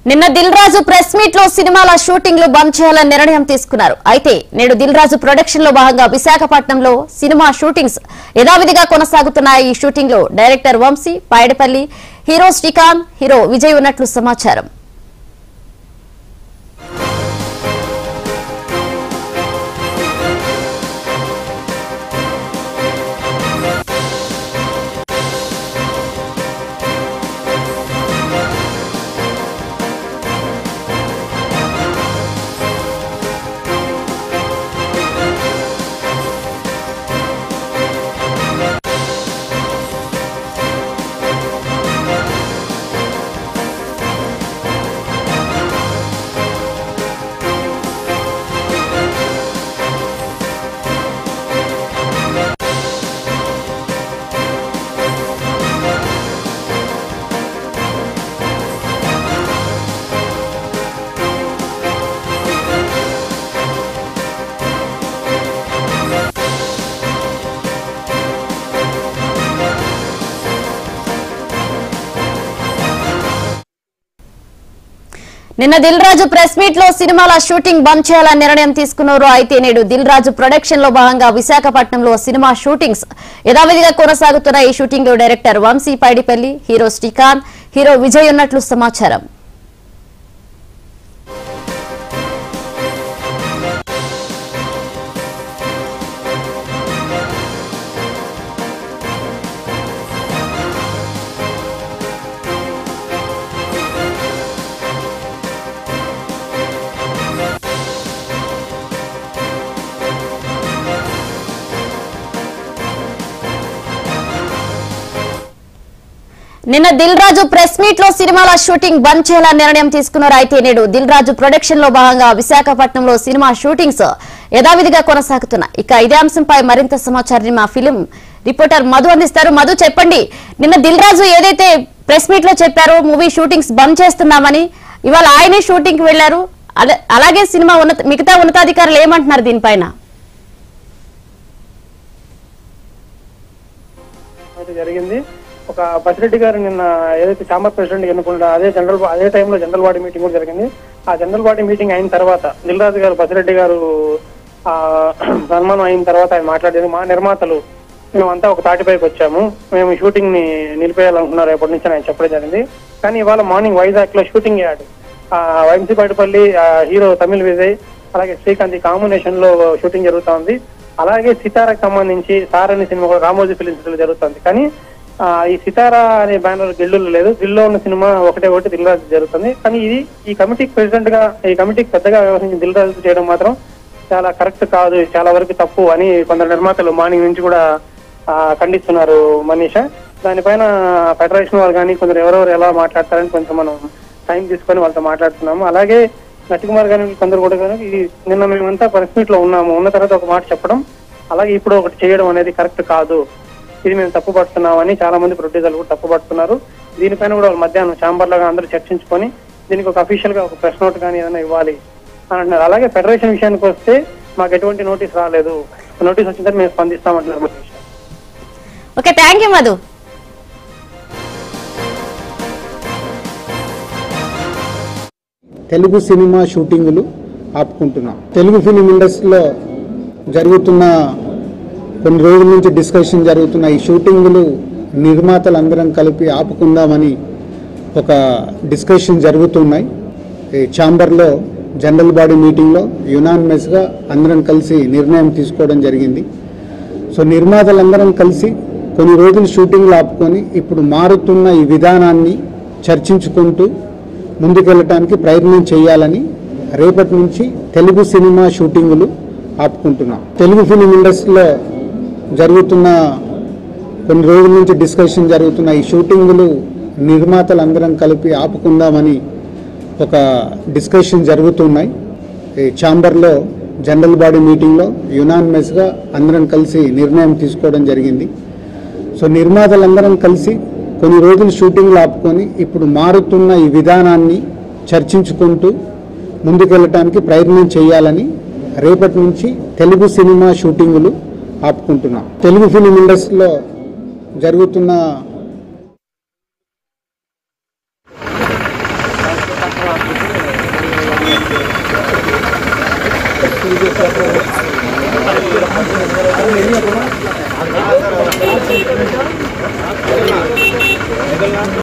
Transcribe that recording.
నిన్న దిల్ రాజు press meet లో సినిమాల షూటింగ్లు బంద్ చేయాలని నిర్ణయం తీసుకున్నారు అయితే నేడు దిల్ రాజు ప్రొడక్షన్ లో భాగంగా విశాఖపట్నంలో సినిమా షూటింగ్స్ యథావిధిగా కొనసాగుతున్నాయి ఈ షూటింగ్ లో director Vamshi Paidipally hero Srikanth hero Vijay ఉన్నట్లు సమాచారం నిన్న దిల్ రాజు ప్రెస్ మీట్ లో సినిమాల షూటింగ్ బంద్ చేయాలని నిర్ణయం తీసుకున్నారు అయితే నేడు దిల్ రాజు ప్రొడక్షన్ లో భాగంగా విశాఖపట్నంలో సినిమా షూటింగ్స్ యథావిధిగా కొనసాగుతున్న ఈ షూటింగ్ లో director Vamshi Paidipally hero Srikanth hero Vijay ఉన్నట్లు సమాచారం నిన్న దిల్ రాజు ప్రెస్ మీట్ లో సినిమాల షూటింగ్ బంద్ చేయాలని నిర్ణయం తీసుకున్నారు అయితే నేడు దిల్ రాజు ప్రొడక్షన్ లో భాగంగా విశాఖపట్నంలో సినిమా షూటింగ్స్ యథావిధిగా కొనసాగుతున్నాయి ఇక ఇదే అంశంపై మరింత సమాచారాన్ని మా ఫిలిం రిపోర్టర్ మధు అందిస్తారు మధు చెప్పండి నిన్న దిల్ రాజు ఏదైతే ప్రెస్ మీట్ లో చెప్పారో మూవీ షూటింగ్స్ బంద్ చేస్తున్నామని ఇవాళ ఆయనే షూటింగ్ కి వెళ్లారు అలా- అలాగే సినిమా ఉన్నత మిగతా ఉన్నతాధికారులు ఏమంటున్నారు దీనిపైన అయితే జరిగింది ఒక బసిరెడ్డి గారు నిన్న ఏదైతే చాంబర్ ప్రెసిడెంట్ ఎన్నుకున్నాడో అదే జనరల్ అదే టైంలో జనరల్ బాడీ మీటింగ్ కూడా జరిగింది ఆ జనరల్ బాడీ మీటింగ్ అయిన తర్వాత దిల్రాజు గారు బసిరెడ్డి గారు ఆ సన్మానం అయిన తర్వాత ఆయన మాట్లాడేది మా నిర్మాతలు మేమంతా ఒక తాటిపైకి వచ్చాము మేము షూటింగ్ ని నిలిపేయాలనుకున్నారు రేపటి నుంచి ఆయన చెప్పడం జరిగింది కానీ ఇవాళ మార్నింగ్ వైజాగ్ లో షూటింగ్ యాడ్ ఆ వంశీపాటిపల్లి ఆ హీరో తమిళ్ విజయ్ అలాగే శ్రీకాంత్ ఈ కాంబినేషన్ లో షూటింగ్ జరుగుతా ఉంది అలాగే సితారాకి సంబంధించి సార్ అనే సినిమా కూడా రామోజీ ఫిలిమ్స్ లో జరుగుతుంది కానీ ఆ, ఈ సితారా అనే బ్యానర్ గిల్లులో లేదు గిల్లో ఉన్న సినిమా ఒకటే ఒకటి దిల్ రాజు జరుగుతుంది కానీ ఇది ఈ కమిటీకి ప్రెసిడెంట్ గా ఈ కమిటీకి పెద్దగా వ్యవహరించి దిల్ రాజు చేయడం మాత్రం చాలా కరెక్ట్ కాదు ఇది చాలా వరకు తప్పు అని కొందరు నిర్మాతలు మార్నింగ్ నుంచి కూడా ఆ, ఖండిస్తున్నారు మనీషా దానిపైన ఫెడరేషన్ వారు కానీ కొందరు ఎవరెవరు ఎలా మాట్లాడతారని కొంచెం మనం టైం తీసుకొని వాళ్ళతో మాట్లాడుతున్నాము అలాగే నటికుమార్ గాని కొందరు కూడా కానీ ఇది నిన్న మేమంతా పరిస్థితి లో ఉన్నాము ఉన్న తర్వాత ఒక మాట చెప్పడం అలాగే ఇప్పుడు ఒకటి చేయడం అనేది కరెక్ట్ కాదు ఇది మేము తప్పు పడుతున్నామని చాలా మంది ప్రొడ్యూసర్లు కూడా తప్పు పడుతున్నారు దీనిపైన కూడా వాళ్ళు మధ్యాహ్నం ఛాంబర్ లాగా అందరూ చర్చించుకొని దీనికి ఒక అఫీషియల్ గా ఒక ప్రెస్ నోట్ కానీ ఏదైనా ఇవ్వాలి అని అంటున్నారు అలాగే ఫెడరేషన్ విషయానికి వస్తే మాకు ఎటువంటి నోటీస్ రాలేదు నోటీస్ వచ్చిన తర్వాత మేము స్పందిస్తామంటున్నారు Manisha. Okay thank you Madhu Telugu cinema షూటింగులు ఆపుకుంటున్నాం తెలుగు ఫిలిం ఇండస్ట్రీలో జరుగుతున్న కొన్ని రోజుల నుంచి డిస్కషన్ జరుగుతున్న ఈ షూటింగులు నిర్మాతలందరం కలిపి ఆపుకుందామని ఒక డిస్కషన్ జరుగుతున్నాయి ఈ ఛాంబర్లో జనరల్ బాడీ మీటింగ్లో యునానిమస్గా అందరం కలిసి నిర్ణయం తీసుకోవడం జరిగింది సో నిర్మాతలందరం కలిసి కొన్ని రోజులు షూటింగ్లు ఆపుకొని ఇప్పుడు మారుతున్న ఈ విధానాన్ని చర్చించుకుంటూ ముందుకెళ్ళటానికి ప్రయత్నం చేయాలని రేపటి నుంచి తెలుగు సినిమా షూటింగులు ఆపుకుంటున్నాం తెలుగు ఫిలిం ఇండస్ట్రీలో జరుగుతున్న కొన్ని రోజుల నుంచి డిస్కషన్ జరుగుతున్న ఈ షూటింగులు నిర్మాతలందరం కలిపి ఆపుకుందామని ఒక డిస్కషన్ జరుగుతున్నాయి ఈ ఛాంబర్లో జనరల్ బాడీ మీటింగ్లో యునానిమస్గా అందరం కలిసి నిర్ణయం తీసుకోవడం జరిగింది సో నిర్మాతలందరం కలిసి కొన్ని రోజులు షూటింగ్లు ఆపుకొని ఇప్పుడు మారుతున్న ఈ విధానాన్ని చర్చించుకుంటూ ముందుకెళ్ళటానికి ప్రయత్నం చేయాలని రేపటి నుంచి తెలుగు సినిమా షూటింగులు ఆపుకుంటున్నాం తెలుగు ఫిలిం ఇండస్ట్రీలో జరుగుతున్న చేస్తున్నారు